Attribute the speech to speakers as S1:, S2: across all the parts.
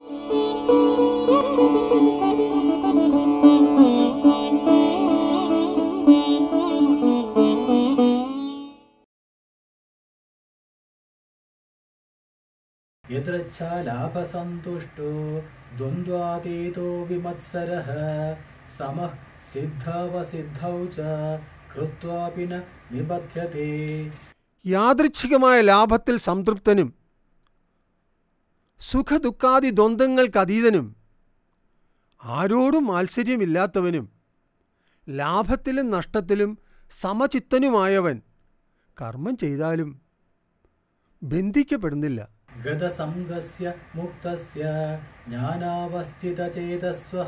S1: यदृच्छालाभसन्तुष्टो द्वन्द्वातीतो विमत्सरः समः सिद्धवसिद्धौ च कृत्वापि न निबध्यते
S2: യാദൃച്ഛികമായ ലാഭത്തിൽ സംതൃപ്തനും സുഖദുഃഖാദി ദ്വന്ദ്ങ്ങൾക്കതീതനും ആരോടും മാത്സര്യമില്ലാത്തവനും ലാഭത്തിലും നഷ്ടത്തിലും സമചിത്തനുമായവൻ കർമ്മം ചെയ്താലും ബന്ധിക്കപ്പെടുന്നില്ല
S1: गतसङ्गस्य मुक्तस्य ज्ञानावस्थितचेतस्वः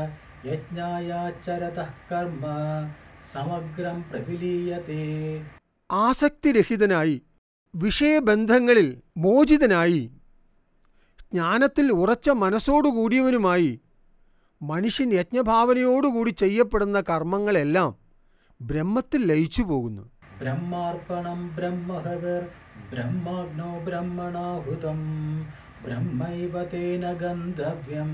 S1: यज्ञायाचरतः कर्म समग्रं प्रविलीयते
S2: ആസക്തിരഹിതനായി വിഷയബന്ധങ്ങളിൽ മോചിതനായി ജ്ഞാനത്തിൽ ഉറച്ച മനസ്സോടുകൂടിയവനുമായി മനുഷ്യൻ യജ്ഞഭാവനയോടുകൂടി ചെയ്യപ്പെടുന്ന കർമ്മങ്ങളെല്ലാം ബ്രഹ്മത്തിൽ ലയിച്ചു പോകുന്നു
S1: ब्रह्मार्पणं ब्रह्महविर्ब्रह्माग्नौ ब्रह्मणाहुतं ब्रह्मैव तेन गन्तव्यं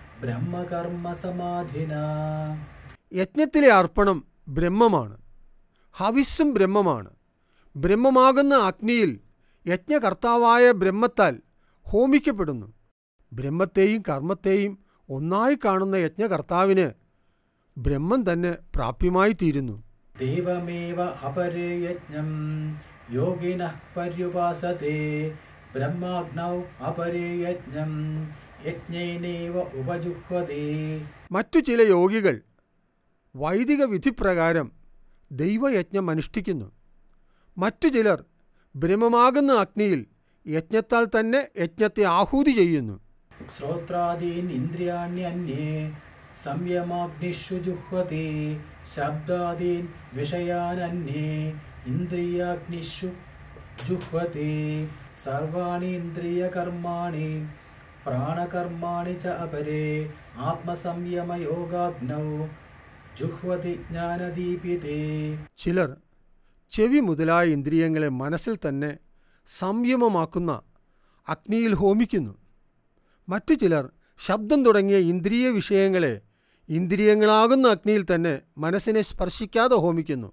S1: ब्रह्मकर्मसमाधिना
S2: യജ്ഞത്തിലെ അർപ്പണം ബ്രഹ്മമാണ് ഹവിസ്സും ബ്രഹ്മമാണ് ബ്രഹ്മമാകുന്ന അഗ്നിയിൽ യജ്ഞകർത്താവായ ബ്രഹ്മത്താൽ ഹോമിക്കപ്പെടുന്നു ബ്രഹ്മത്തെയും കർമ്മത്തെയും ഒന്നായി കാണുന്ന യജ്ഞകർത്താവിന് ബ്രഹ്മം തന്നെ പ്രാപ്യമായി തീരുന്നു
S1: देवमेव अपरे यज्ञं योगिनः पर्युपासते ब्रह्माग्नौ अपरे यज्ञं यज्ञेनैव उपजुह्वते
S2: മറ്റു ചില യോഗികൾ വൈദിക വിധിപ്രകാരം ദൈവയജ്ഞം അനുഷ്ഠിക്കുന്നു മറ്റു ചിലർ ബ്രഹ്മമാകുന്ന അഗ്നിയിൽ യജ്ഞത്താൽ തന്നെ യജ്ഞത്തെ ആഹൂതി ചെയ്യുന്നു
S1: श्रोत्रादीन् इन्द्रियाण्यन्ये संयमाग्निषु जुह्वति शब्दादीन् विषयानन्ये इन्द्रियाग्निषु जुह्वति सर्वाणि इन्द्रियकर्माणि प्राणकर्माणि च अपरे आत्मसंयमयोगाग्नौ जुह्वति ज्ञानदीपिते
S2: ചിലർ ചെവി മുതലായ ഇന്ദ്രിയങ്ങളെ മനസ്സിൽ തന്നെ സംയമമാക്കുന്ന അഗ്നിയിൽ ഹോമിക്കുന്നു മറ്റു ചിലർ ശബ്ദം തുടങ്ങിയ ഇന്ദ്രിയ വിഷയങ്ങളെ ഇന്ദ്രിയങ്ങളാകുന്ന അഗ്നിയിൽ തന്നെ മനസ്സിനെ സ്പർശിക്കാതെ ഹോമിക്കുന്നു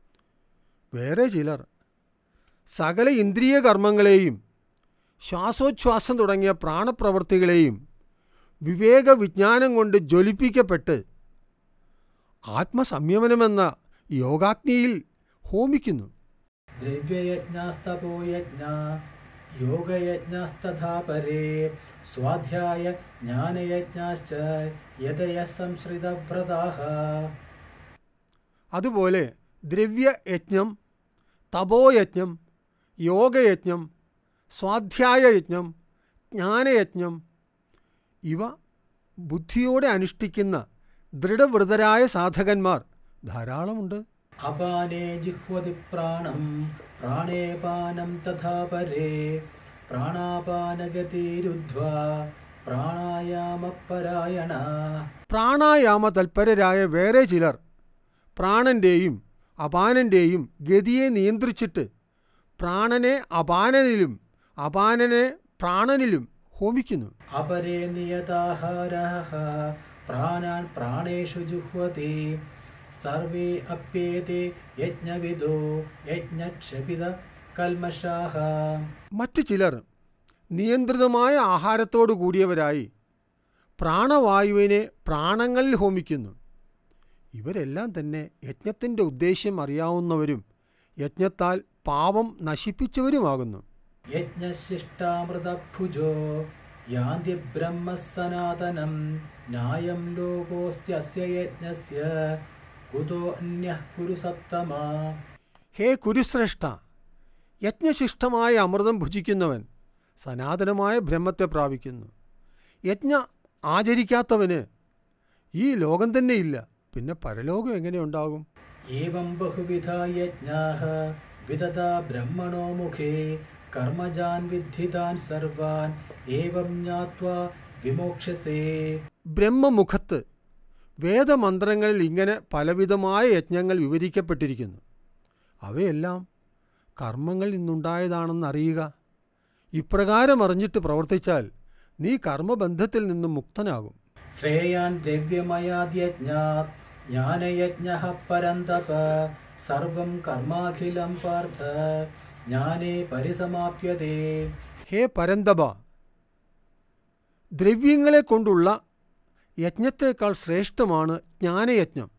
S2: വേറെ ചിലർ സകല ഇന്ദ്രിയ കർമ്മങ്ങളെയും ശ്വാസോച്ഛ്വാസം തുടങ്ങിയ പ്രാണപ്രവൃത്തികളെയും വിവേക വിജ്ഞാനം കൊണ്ട് ജ്വലിപ്പിക്കപ്പെട്ട് ആത്മസംയമനമെന്ന യോഗാഗ്നിയിൽ ഹോമിക്കുന്നു
S1: द्रव्ययज्ञास्तपो यज्ञा योगयज्ञास्तथा परे स्वाध्याय ज्ञानयज्ञाश्च यतयः संश्रितव्रताः
S2: അതുപോലെ ദ്രവ്യയജ്ഞം തപോയജ്ഞം യോഗയജ്ഞം സ്വാധ്യായയജ്ഞം ജ്ഞാനയജ്ഞം ഇവ ബുദ്ധിയോടെ അനുഷ്ഠിക്കുന്ന ദൃഢവ്രതരായ സാധകന്മാർ ധാരാളമുണ്ട്
S1: अपाने जिह्वति प्राणं प्राणे पानं तथा परे प्राणापानगतिरुद्ध्वा प्राणायामपरायणा
S2: പ്രാണായാമ തൽപരരായ വേറെ ചിലർ പ്രാണന്റെയും അപാനന്റെയും ഗതിയെ നിയന്ത്രിച്ചിട്ട് പ്രാണനെ അപാനനിലും അപാനനെ പ്രാണനിലും ഹോമിക്കുന്നു
S1: अपरे नियताहारः प्राणान् प्राणेषु जुह्वति सर्वे अप्येते यज्ञविदो यज्ञक्षपितकल्मषाः
S2: മറ്റു ചിലർ നിയന്ത്രിതമായ ആഹാരത്തോടു കൂടിയവരായി പ്രാണവായുവിനെ പ്രാണങ്ങളിൽ ഹോമിക്കുന്നു ഇവരെല്ലാം തന്നെ യജ്ഞത്തിൻ്റെ ഉദ്ദേശ്യം അറിയാവുന്നവരും യജ്ഞത്താൽ പാപം നശിപ്പിച്ചവരുമാകുന്നു
S1: यज्ञशिष्टामृतभुजो यान्ति ब्रह्मः सनातनं न्यायं लोकोऽस्त्यस्य यज्ञस्य कुतो अन्यः कुरु सत्तमा
S2: ഹേ കുരുശ്രേഷ്ഠ യജ്ഞശിഷ്ടമായ അമൃതം ഭുജിക്കുന്നവൻ സനാതനമായ ബ്രഹ്മത്തെ പ്രാപിക്കുന്നു യജ്ഞ ആചരിക്കാത്തവന് ഈ ലോകം തന്നെയില്ല പിന്നെ പരലോകം എങ്ങനെ ഉണ്ടാകും
S1: एवं बहुविधा यज्ञाः विदधा ब्रह्मणो मुखे कर्मजान् विद्धितान् सर्वान् एवं ज्ञात्वा विमोक्ष्यसे
S2: ബ്രഹ്മമുഖത്ത് വേദമന്ത്രങ്ങളിൽ ഇങ്ങനെ പലവിധമായ യജ്ഞങ്ങൾ വിവരിക്കപ്പെട്ടിരിക്കുന്നു അവയെല്ലാം കർമ്മങ്ങളിൽ നിന്നുണ്ടായതാണെന്ന് അറിയുക ഇപ്രകാരം അറിഞ്ഞിട്ട് പ്രവർത്തിച്ചാൽ നീ കർമ്മബന്ധത്തിൽ നിന്നും മുക്തനാകും
S1: ശ്രേയാൻ ദ്രവ്യമയാദ്യജ്ഞാത് ജ്ഞാനയജ്ഞഃ പരന്തപ സർവം കർമാഖിലം പാർത്ഥ ജ്ഞാനേ പരിസമാപ്യതേ
S2: ഹേ പരന്തപ ദ്രവ്യങ്ങളെ കൊണ്ടുള്ള യജ്ഞത്തേക്കാൾ ശ്രേഷ്ഠമാണ് ജ്ഞാനയജ്ഞം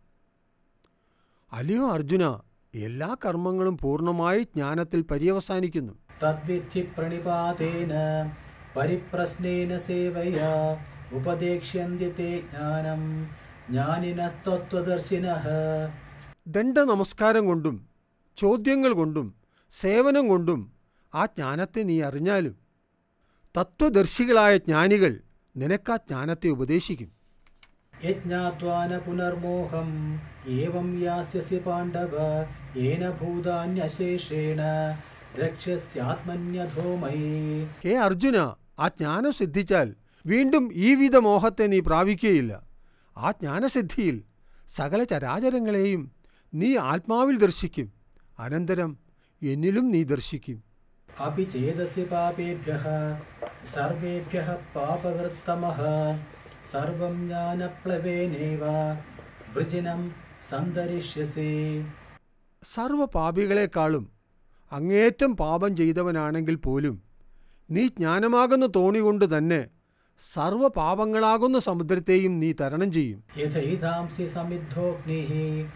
S2: അല്ലയോ അർജുന എല്ലാ കർമ്മങ്ങളും പൂർണ്ണമായി ജ്ഞാനത്തിൽ പര്യവസാനിക്കുന്നു
S1: തദ്വിധി പ്രണിപാതേന പരിപ്രശ്നേന സേവയാ ഉപദേക്ഷ്യന്തി തേ ജ്ഞാനം ജ്ഞാനിനഃ തത്വദർശിനഃ
S2: ദണ്ഡ നമസ്കാരം കൊണ്ടും ചോദ്യങ്ങൾ കൊണ്ടും സേവനം കൊണ്ടും ആ ജ്ഞാനത്തെ നീ അറിഞ്ഞാലും തത്വദർശികളായ ജ്ഞാനികൾ നിനക്കാ ജ്ഞാനത്തെ ഉപദേശിക്കും
S1: യജ്ഞാത്വാന പുനർമോഹം ഏവം യാസ്യസി പാണ്ഡവ ഏന ഭൂതാന്യശേഷേണ രക്ഷ്യസ്യാത്മന്യധോ മയേ
S2: ഹേ അർജുന ആ ജ്ഞാനം സിദ്ധിച്ചാൽ വീണ്ടും ഈ വിധ മോഹത്തെ നീ പ്രാപിക്കുകയില്ല ആ ജ്ഞാനസിദ്ധിയിൽ സകല ചരാചരങ്ങളെയും നീ ആത്മാവിൽ ദർശിക്കും അനന്തരം എന്നിലും നീ ദർശിക്കും
S1: अपि चेदसि पापेभ्यः सर्वेभ्यः पापकृत्तमः सर्वं ज्ञानप्लवेनैव वृजिनं सन्दरिष्यसि
S2: സർവപാപികളെക്കാളും അങ്ങേറ്റം പാപം ചെയ്തവനാണെങ്കിൽ പോലും നീ ജ്ഞാനമാകുന്ന തോണി കൊണ്ട് തന്നെ സർവപാപങ്ങളാകുന്ന സമുദ്രത്തെയും നീ തരണം ചെയ്യും
S1: यथैधांसि समिद्धोऽग्निः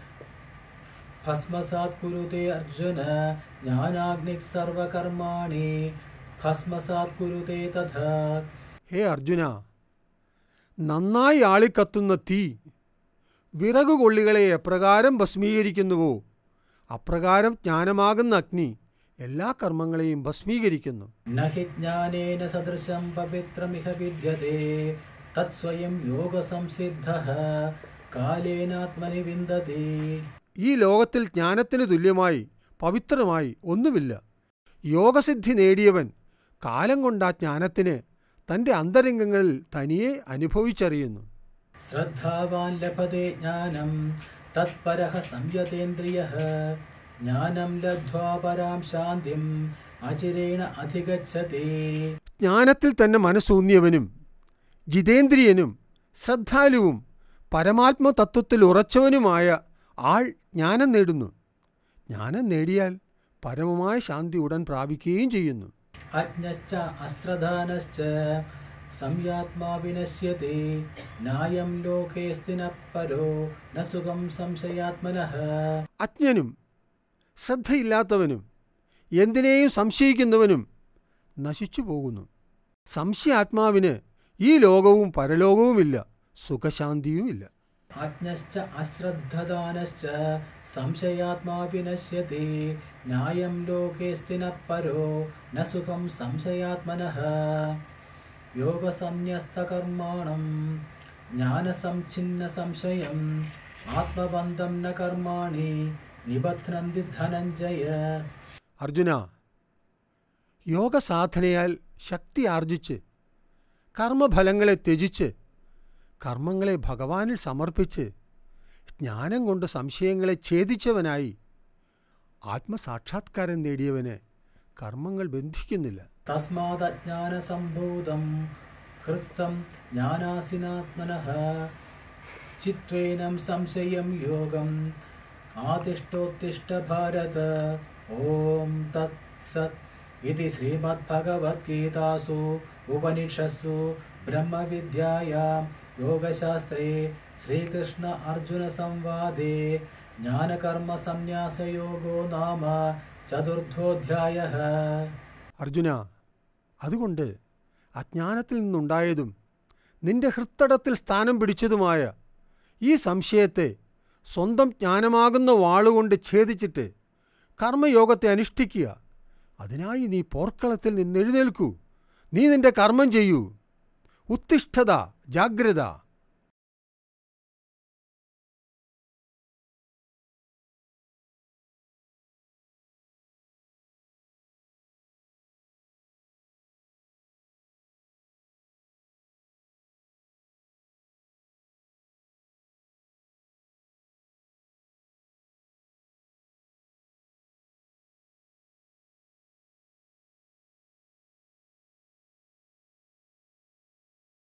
S1: भस्मसात् कुरुते अर्जुन ज्ञानाग्निः सर्वकर्माणि भस्मसात् कुरुते तथा
S2: ഹേ അർജുന നന്നായി ആളിക്കത്തുന്ന തീ വിറകുകൊള്ളികളെ എപ്രകാരം ഭസ്മീകരിക്കുന്നുവോ അപ്രകാരം ജ്ഞാനമാകുന്ന അഗ്നി എല്ലാ കർമ്മങ്ങളെയും ഭസ്മീകരിക്കുന്നു
S1: न हि ज्ञानेन सदृशं पवित्रमिह विद्यते तत्स्वयं योगसंसिद्धः कालेनात्मनि विन्दति
S2: ഈ ലോകത്തിൽ ജ്ഞാനത്തിന് തുല്യമായി പവിത്രമായി ഒന്നുമില്ല യോഗസിദ്ധി നേടിയവൻ കാലം കൊണ്ട് ആ ജ്ഞാനത്തിന് തൻ്റെ അന്തരംഗങ്ങളിൽ തനിയെ അനുഭവിച്ചറിയുന്നു
S1: श्रद्धावान् लभते ज्ञानं तत्परः संयतेन्द्रियः ज्ञानं लब्ध्वा परां शान्तिम् अचिरेण अधिगच्छति
S2: ജ്ഞാനത്തിൽ തന്നെ മനസ്സൂന്നിയവനും ജിതേന്ദ്രിയനും ശ്രദ്ധാലുവും പരമാത്മതത്വത്തിൽ ഉറച്ചവനുമായ ആൾ ജ്ഞാനം നേടുന്നു ജ്ഞാനം നേടിയാൽ പരമമായ ശാന്തി ഉടൻ പ്രാപിക്കുകയും ചെയ്യുന്നു
S1: अज्ञश्च अश्रधानश्च संयात्मा विनश्यति नायं लोकेऽस्ति न परो न सुखं संशयात्मनः
S2: അജ്ഞനും ശ്രദ്ധയില്ലാത്തവനും എന്തിനേയും സംശയിക്കുന്നവനും നശിച്ചു പോകുന്നു സംശയാത്മാവിന് ഈ ലോകവും പരലോകവുമില്ല സുഖശാന്തിയുമില്ല
S1: अज्ञश्च अश्रद्धदानश्च संशयात्मा विनश्यति न्यायं लोकेऽस्ति न परो न सुखं संशयात्मनः योगसन्न्यस्तकर्माणं ज्ञानसंच्छिन्नसंशयम् आत्मबन्धं न कर्माणि निबध्नन्ति धनञ्जय
S2: അർജുന യോഗസാധനയാൽ ശക്തി ആർജിച്ച് കർമ്മഫലങ്ങളെ ത്യജിച്ച് കർമ്മങ്ങളെ ഭഗവാനിൽ സമർപ്പിച്ച് ജ്ഞാനം കൊണ്ട് സംശയങ്ങളെ ഛേദിച്ചവനായി ആത്മസാക്ഷാത്കാരം നേടിയവന് കർമ്മങ്ങൾ ബന്ധിക്കുന്നില്ല
S1: तस्मादज्ञानसम्भूतं हृस्तं ज्ञानासिनात्मनः चित्त्वेनं संशयं योगम् आतिष्ठोत्तिष्ठ भारत ॐ तत्सत् इति श्रीमद्भगवद्गीतासु उपनिषत्सु ब्रह्मविद्यायां योगशास्त्रे श्रीकृष्ण अर्जुनसंवादे ज्ञानकर्मसन्न्यासयोगो नाम चतुर्थोऽध्यायः
S2: അർജുന അതുകൊണ്ട് അജ്ഞാനത്തിൽ നിന്നുണ്ടായതും നിന്റെ ഹൃത്തടത്തിൽ സ്ഥാനം പിടിച്ചതുമായ ഈ സംശയത്തെ സ്വന്തം ജ്ഞാനമാകുന്ന വാളുകൊണ്ട് ഛേദിച്ചിട്ട് കർമ്മയോഗത്തെ അനുഷ്ഠിക്കുക അതിനായി നീ പോർക്കളത്തിൽ നിന്നെഴുന്നേൽക്കൂ നീ നിന്റെ കർമ്മം ചെയ്യൂ ഉത്തിഷ്ഠത ജാഗ്രത